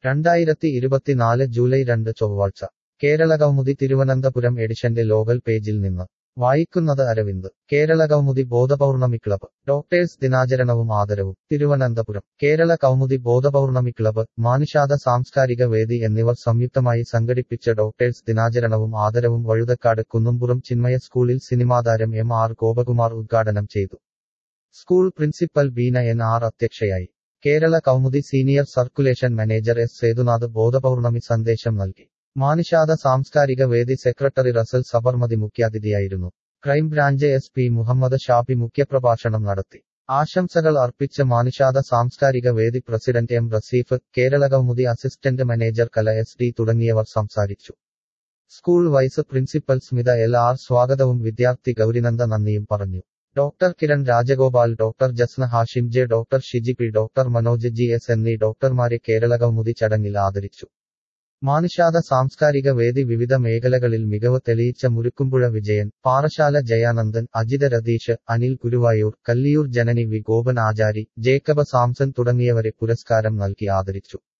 രണ്ടായിരത്തി ഇരുപത്തിനാല് ജൂലൈ രണ്ട് ചൊവ്വാഴ്ച കേരള കൗമുദി തിരുവനന്തപുരം എഡിഷന്റെ ലോകൽ പേജിൽ നിന്ന് വായിക്കുന്നത് അരവിന്ദ് കേരള കൗമുദി ബോധപൗർണമി ക്ലബ്ബ് ഡോക്ടേഴ്സ് ദിനാചരണവും ആദരവും തിരുവനന്തപുരം കേരള കൗമുദി ബോധപൗർണമി ക്ലബ്ബ് മാനുഷാദ സാംസ്കാരിക വേദി എന്നിവർ സംയുക്തമായി സംഘടിപ്പിച്ച ഡോക്ടേഴ്സ് ദിനാചരണവും ആദരവും വഴുതക്കാട് കുന്നുംപുറം ചിന്മയ സ്കൂളിൽ സിനിമാതാരം എം ആർ ഗോപകുമാർ ഉദ്ഘാടനം ചെയ്തു school principal Beena N R അധ്യക്ഷയായി Kerala Kaumudi senior circulation manager S Sethunath Bodhapournami സന്ദേശം നൽകി മാനുഷാദ സാംസ്കാരിക വേദി സെക്രട്ടറി റസൽ സബർമതി മുഖ്യാതിഥിയായിരുന്നു crime branch S P Muhammad Shafi മുഖ്യപ്രഭാഷണം നടത്തി ആശംസകൾ അർപ്പിച്ച Manushada Samskarika Vedi president M Raseef Kerala Kaumudi assistant manager Kala S D തുടങ്ങിയവർ സംസാരിച്ചു school vice principal Smitha L R സ്വാഗതവും വിദ്യാർത്ഥി ഗൗരിനന്ദ നന്ദിയും പറഞ്ഞു doctor Kiran Rajagopal doctor Jasna Hashim J doctor Shiji P doctor Manoj G S എന്നീ ഡോക്ടർമാരെ കേരള കൗമുദി ചടങ്ങിൽ ആദരിച്ചു മാനുഷാദ സാംസ്കാരിക വേദി വിവിധ മേഖലകളിൽ മികവ് തെളിയിച്ച മുരുക്കുമ്പുഴ വിജയൻ പാറശാല ജയാനന്ദൻ അജിത രതീഷ് അനിൽ ഗുരുവായൂർ കല്ലിയൂർ ജനനി വി ഗോപൻ ആചാരി ജേക്കബ സാംസൺ തുടങ്ങിയവരെ പുരസ്കാരം നൽകി ആദരിച്ചു